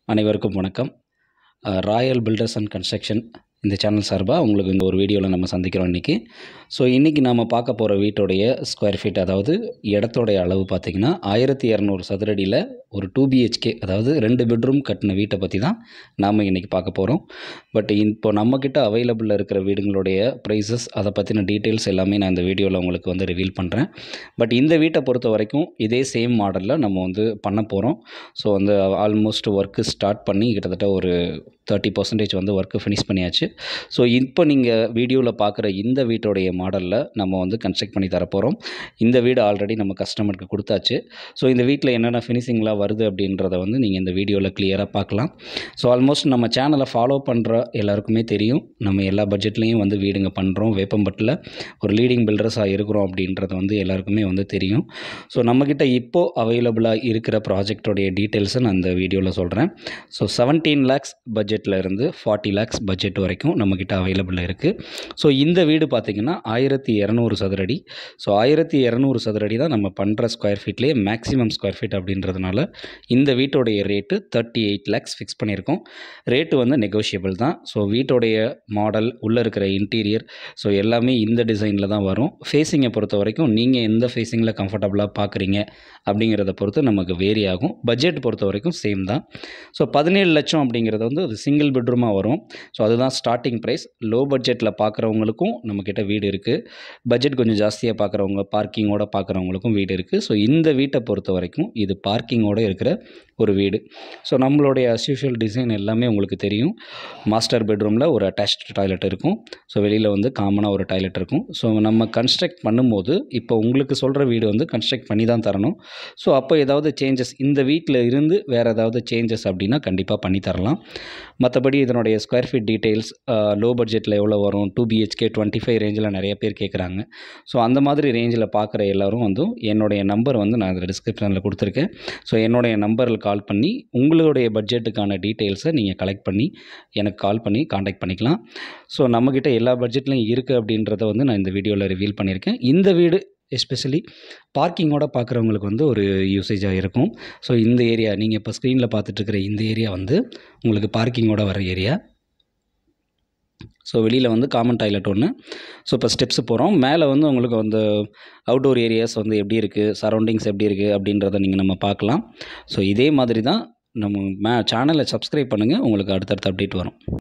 அனைவருக்கும் வணக்கம் royal builders and construction இந்த சேனல் சார்பாக உங்களுக்கு இந்த ஒரு வீடியோவில் நம்ம சந்திக்கிறோம் இன்றைக்கி ஸோ இன்றைக்கி நாம் பார்க்க போகிற வீட்டோடைய ஸ்கொயர் ஃபீட் அதாவது இடத்தோடைய அளவு பார்த்திங்கன்னா ஆயிரத்தி இரநூறு சதுரடியில் ஒரு டூ பிஹெச்கே அதாவது ரெண்டு பெட்ரூம் கட்டின வீட்டை பற்றி தான் நாம் இன்றைக்கி பார்க்க போகிறோம் பட் இப்போ நம்மக்கிட்ட அவைலபிளில் இருக்கிற வீடுங்களுடைய ப்ரைஸஸ் அதை பற்றின டீட்டெயில்ஸ் எல்லாமே நான் இந்த வீடியோவில் உங்களுக்கு வந்து ரிவீல் பண்ணுறேன் பட் இந்த வீட்டை பொறுத்த வரைக்கும் இதே சேம் மாடலில் நம்ம வந்து பண்ண போகிறோம் ஸோ வந்து ஆல்மோஸ்ட் ஒர்க்கு ஸ்டார்ட் பண்ணி கிட்டத்தட்ட ஒரு தேர்ட்டி பர்சன்டேஜ் வந்து ஒர்க்கு ஃபினிஷ் பண்ணியாச்சு ஸோ இப்போ நீங்கள் வீடியோவில் பார்க்குற இந்த வீட்டோடைய மாடலில் நம்ம வந்து கன்ஸ்ட்ரக்ட் பண்ணி தரப்போகிறோம் இந்த வீடு ஆல்ரெடி நம்ம கஸ்டமருக்கு கொடுத்தாச்சு ஸோ இந்த வீட்டில் என்னென்ன ஃபினிஷிங்லாம் வருது அப்படின்றத வந்து நீங்கள் இந்த வீடியோவில் கிளியராக பார்க்கலாம் ஸோ ஆல்மோஸ்ட் நம்ம சேனலை ஃபாலோ பண்ணுற எல்லாருக்குமே தெரியும் நம்ம எல்லா பட்ஜெட்லேயும் வந்து வீடுங்க பண்ணுறோம் வேப்பம்பட்டில் ஒரு லீடிங் பில்டர்ஸாக இருக்கிறோம் அப்படின்றது வந்து எல்லாருக்குமே வந்து தெரியும் ஸோ நம்மக்கிட்ட இப்போது அவைலபிளாக இருக்கிற ப்ராஜெக்டோடைய டீட்டெயில்ஸை நான் இந்த வீடியோவில் சொல்கிறேன் ஸோ செவன்டீன் லேக்ஸ் பட்ஜெட்டில் இருந்து ஃபார்ட்டி லேக்ஸ் பட்ஜெட் வரைக்கும் நம்மக்கிட்ட அவைலபிள் இருக்குது ஸோ இந்த வீடு பார்த்திங்கன்னா ஆயிரத்தி இரநூறு சதுரடி ஸோ ஆயிரத்தி இரநூறு சதுரடி தான் நம்ம பண்ணுற ஸ்கொயர் ஃபீட்லேயே மேக்ஸிமம் ஸ்கொயர் ஃபீட் அப்படின்றதுனால இந்த வீட்டோடைய rate thirty eight lakhs fix பண்ணியிருக்கோம் ரேட்டு வந்து நெகோஷியபிள் தான் ஸோ வீட்டோடைய மாடல் உள்ளே இருக்கிற இன்டீரியர் ஸோ எல்லாமே இந்த டிசைனில் தான் வரும் ஃபேஸிங்கை பொறுத்த வரைக்கும் நீங்கள் எந்த ஃபேஸிங்கில் கம்ஃபர்டபுளாக பார்க்குறீங்க அப்படிங்கிறத பொறுத்து நமக்கு வேரி ஆகும் பட்ஜெட் பொறுத்த வரைக்கும் சேம் தான் ஸோ பதினேழு லட்சம் அப்படிங்கிறது வந்து அது சிங்கிள் பெட்ரூமாக வரும் ஸோ அதுதான் ஸ்டார்டிங் ப்ரைஸ் லோ பட்ஜெட்டில் பார்க்குறவங்களுக்கும் நம்மக்கிட்ட வீடு இருக்குது பட்ஜெட் கொஞ்சம் ஜாஸ்தியாக பார்க்குறவங்க பார்க்கிங்கோட பார்க்குறவங்களுக்கும் வீடு இருக்குது ஸோ இந்த வீட்டை பொறுத்த வரைக்கும் இது பார்க்கிங்கோடு இருக்கிற ஒரு வீடு ஸோ நம்மளுடைய அஸ்யூஷுவல் டிசைன் எல்லாமே உங்களுக்கு தெரியும் மாஸ்டர் பெட்ரூமில் ஒரு அட்டாச்ட் டாய்லெட் இருக்கும் ஸோ வெளியில் வந்து காமனாக ஒரு டாய்லெட் இருக்கும் ஸோ நம்ம கன்ஸ்ட்ரக்ட் பண்ணும்போது இப்போ உங்களுக்கு சொல்கிற வீடு வந்து கன்ஸ்ட்ரக்ட் பண்ணி தான் தரணும் ஸோ அப்போ ஏதாவது சேஞ்சஸ் இந்த வீட்டில் இருந்து வேறு ஏதாவது சேஞ்சஸ் அப்படின்னா கண்டிப்பாக பண்ணி தரலாம் மற்றபடி இதனுடைய ஸ்கொயர் ஃபீட் டீட்டெயில்ஸ் லோ பட்ஜெட்டில் எவ்வளோ வரும் டூ பிஹெச்கே டுவெண்ட்டி ஃபைவ் ரேஞ்சில் நிறைய பேர் கேட்குறாங்க ஸோ அந்த மாதிரி ரேஞ்சில் பார்க்குற எல்லோரும் வந்து என்னுடைய நம்பர் வந்து நான் இதில் டிஸ்கிரிப்ஷனில் கொடுத்துருக்கேன் ஸோ என்னுடைய நம்பரில் கால் பண்ணி உங்களுடைய பட்ஜெட்டுக்கான டீட்டெயில்ஸை நீங்கள் கலெக்ட் பண்ணி எனக்கு கால் பண்ணி காண்டாக்ட் பண்ணிக்கலாம் ஸோ நம்மக்கிட்ட எல்லா பட்ஜெட்லையும் இருக்குது அப்படின்றத வந்து நான் இந்த வீடியோவில் ரிவீல் பண்ணியிருக்கேன் இந்த வீடு எஸ்பெஷலி பார்க்கிங்கோட பார்க்குறவங்களுக்கு வந்து ஒரு யூசேஜாக இருக்கும் ஸோ இந்த ஏரியா நீங்கள் இப்போ ஸ்க்ரீனில் பார்த்துட்ருக்கிற இந்த ஏரியா வந்து உங்களுக்கு பார்க்கிங்கோட வர ஏரியா ஸோ வெளியில் வந்து காமன் டாய்லெட் ஒன்று ஸோ இப்போ ஸ்டெப்ஸ் போகிறோம் மேலே வந்து உங்களுக்கு வந்து அவுட்டோர் ஏரியாஸ் வந்து எப்படி இருக்குது சரௌண்டிங்ஸ் எப்படி இருக்குது அப்படின்றத நீங்கள் நம்ம பார்க்கலாம் ஸோ இதே மாதிரி தான் நம்ம மே சேனலை சப்ஸ்கிரைப் பண்ணுங்கள் உங்களுக்கு அடுத்தடுத்த அப்டேட் வரும்